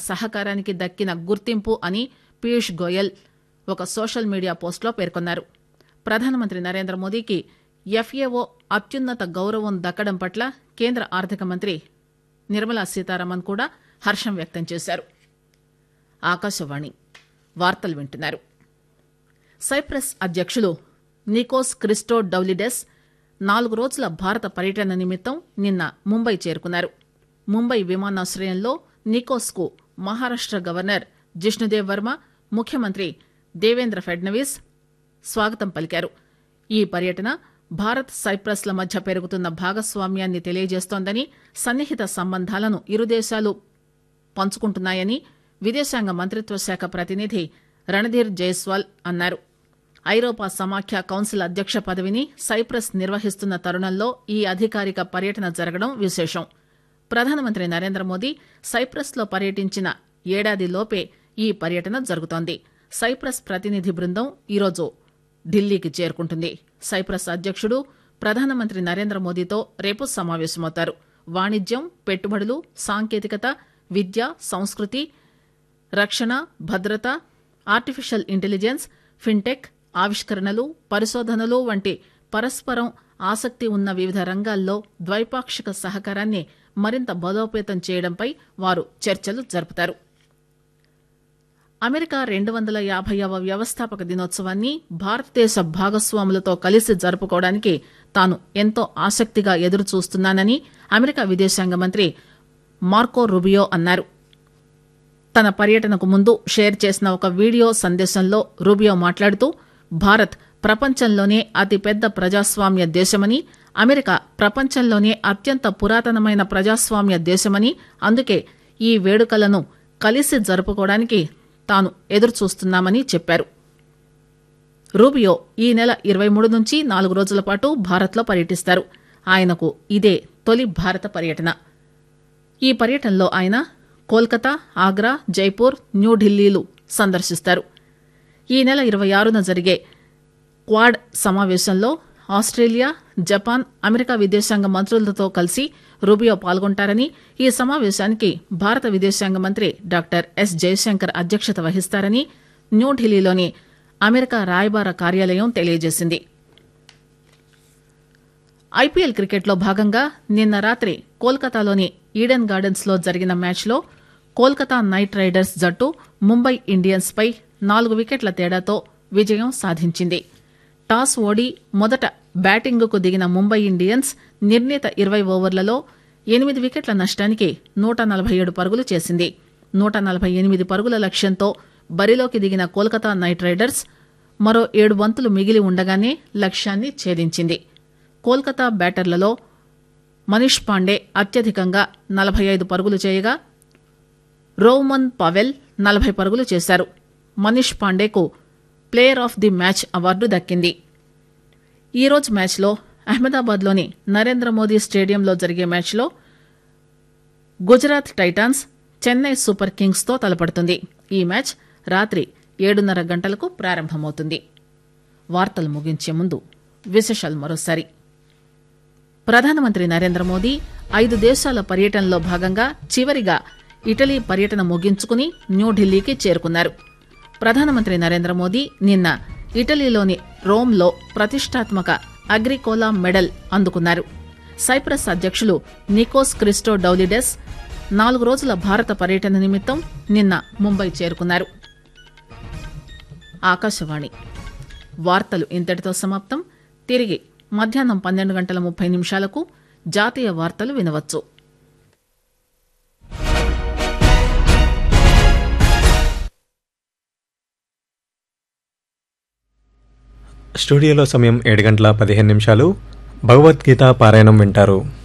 సహకారానికి దక్కిన గుర్తింపు అని పీయూష్ గోయల్ ఒక సోషల్ మీడియా పోస్టులో పేర్కొన్నారు ప్రధానమంత్రి నరేంద్ర మోదీకి ఎఫ్ఏఓ అత్యున్నత గౌరవం దక్కడం పట్ల కేంద్ర ఆర్థిక మంత్రి నిర్మలా సీతారామన్ కూడా హర్షం వ్యక్తం చేశారు ఆకాశవాణి వార్తలు వింటున్నారు సైప్రస్ అధ్యక్షులు నికోస్ క్రిస్టో డౌలిడెస్ నాలుగు రోజుల భారత పర్యటన నిమిత్తం నిన్న ముంబై చేరుకున్నారు ముంబై విమానాశ్రయంలో నికోస్కు మహారాష్ట గవర్నర్ జిష్ణుదేవ్ వర్మ ముఖ్యమంత్రి దేవేంద్ర ఫడ్నవీస్ స్వాగతం పలికారు ఈ పర్యటన భారత్ సైప్రస్ల మధ్య పెరుగుతున్న భాగస్వామ్యాన్ని తెలియజేస్తోందని సన్నిహిత సంబంధాలను ఇరు దేశాలు పంచుకుంటున్నాయని విదేశాంగ మంత్రిత్వ శాఖ ప్రతినిధి రణధీర్ జైస్వాల్ అన్నారు ఐరోపా సమాఖ్య కౌన్సిల్ అధ్యక్ష పదవిని సైప్రస్ నిర్వహిస్తున్న తరుణంలో ఈ అధికారిక పర్యటన జరగడం విశేషం ప్రధానమంత్రి నరేంద్ర మోదీ సైప్రస్లో పర్యటించిన ఏడాదిలోపే ఈ పర్యటన జరుగుతోంది సైప్రస్ ప్రతినిధి బృందం ఈరోజు ఢిల్లీకి చేరుకుంటుంది సైప్రస్ అధ్యక్షుడు ప్రధానమంత్రి నరేంద్ర మోదీతో రేపు సమావేశమవుతారు వాణిజ్యం పెట్టుబడులు సాంకేతికత విద్య సంస్కృతి రక్షణ భద్రత ఆర్టిఫిషియల్ ఇంటెలిజెన్స్ ఫిన్టెక్ ఆవిష్కరణలు పరిశోధనలు వంటి పరస్పరం ఆసక్తి ఉన్న వివిధ రంగాల్లో ద్వైపాక్షిక సహకారాన్ని మరింత బలోపేతం చేయడంపై వారు చర్చలు జరుపుతారు అమెరికా రెండు వందల యాభైవ వ్యవస్థాపక దినోత్సవాన్ని భారతదేశ భాగస్వాములతో కలిసి జరుపుకోవడానికి తాను ఎంతో ఆసక్తిగా ఎదురు చూస్తున్నానని అమెరికా విదేశాంగ మంత్రి మార్కో రుబియో అన్నారు తన పర్యటనకు ముందు షేర్ చేసిన ఒక వీడియో సందేశంలో రూబియో మాట్లాడుతూ భారత్ ప్రపంచంలోనే అతిపెద్ద ప్రజాస్వామ్య దేశమని అమెరికా ప్రపంచంలోనే అత్యంత పురాతనమైన ప్రజాస్వామ్య దేశమని అందుకే ఈ వేడుకలను కలిసి జరుపుకోవడానికి తాను ఎదురుచూస్తున్నామని చెప్పారు రూబియో ఈ నెల ఇరవై మూడు నుంచి నాలుగు రోజుల పాటు భారత్లో పర్యటిస్తారు ఆయనకు ఇదే తొలి భారత పర్యటన ఈ పర్యటనలో ఆయన కోల్కతా ఆగ్రా జైపూర్ న్యూఢిల్లీలు సందర్శిస్తారు ఈ నెల ఇరవై ఆరున జరిగే క్వాడ్ సమావేశంలో ఆస్ట్రేలియా జపాన్ అమెరికా విదేశాంగ మంత్రులతో కలిసి రూబియో పాల్గొంటారని ఈ సమావేశానికి భారత విదేశాంగ మంత్రి డాక్టర్ ఎస్ జయశంకర్ అధ్యక్షత వహిస్తారని న్యూఢిల్లీలోని అమెరికా రాయబార కార్యాలయం తెలియజేసింది ఐపీఎల్ క్రికెట్లో భాగంగా నిన్న రాత్రి కోల్కతాలోని ఈడెన్ గార్డెన్స్ లో జరిగిన మ్యాచ్లో కోల్కతా నైట్ రైడర్స్ జట్టు ముంబై ఇండియన్స్ పై నాలుగు వికెట్ల తేడాతో విజయం సాధించింది టాస్ ఓడి మొదట బ్యాటింగుకు దిగిన ముంబై ఇండియన్స్ నిర్ణీత ఇరవై ఓవర్లలో ఎనిమిది వికెట్ల నష్టానికి నూట నలభై ఏడు పరుగులు చేసింది నూట నలభై ఎనిమిది పరుగుల లక్ష్యంతో బరిలోకి దిగిన కోల్కతా నైట్ రైడర్స్ మరో ఏడు బంతులు మిగిలి ఉండగానే లక్ష్యాన్ని ఛేదించింది కోల్కతా బ్యాటర్లలో మనీష్ పాండే అత్యధికంగా నలభై ఐదు పరుగులు చేయగా రోమన్ పవెల్ నలభై పరుగులు చేశారు మనీష్ పాండేకు player of the match award దక్కింది ఈరోజు మ్యాచ్లో అహ్మదాబాద్లోని నరేంద్ర మోదీ స్టేడియంలో జరిగే మ్యాచ్లో గుజరాత్ టైటాన్స్ చెన్నై సూపర్ కింగ్స్తో తలపడుతుంది ఈ మ్యాచ్ రాత్రి ఏడున్నర గంటలకు ప్రారంభమవుతుంది వార్తలు ముగించే ముందు విశేషాలు మరోసారి ప్రధానమంత్రి నరేంద్ర మోదీ ఐదు దేశాల పర్యటనలో భాగంగా చివరిగా ఇటలీ పర్యటన ముగించుకుని న్యూఢిల్లీకి చేరుకున్నారు ప్రధానమంత్రి నరేంద్ర మోదీ నిన్న ఇటలీలోని రోమ్లో ప్రతిష్టాత్మక అగ్రికోలా మెడల్ అందుకున్నారు సైప్రస్ అధ్యక్షులు నికోస్ క్రిస్టో డౌలిడెస్ నాలుగు రోజుల భారత పర్యటన నిమిత్తం నిన్న ముంబై చేరుకున్నారు ఆకాశవాణి వార్తలు ఇంతటితో సమాప్తం తిరిగి మధ్యాహ్నం పన్నెండు గంటల ముప్పై నిమిషాలకు జాతీయ వార్తలు వినవచ్చు స్టూడియోలో సమయం ఏడు గంటల పదిహేను నిమిషాలు భగవద్గీత పారాయణం వింటారు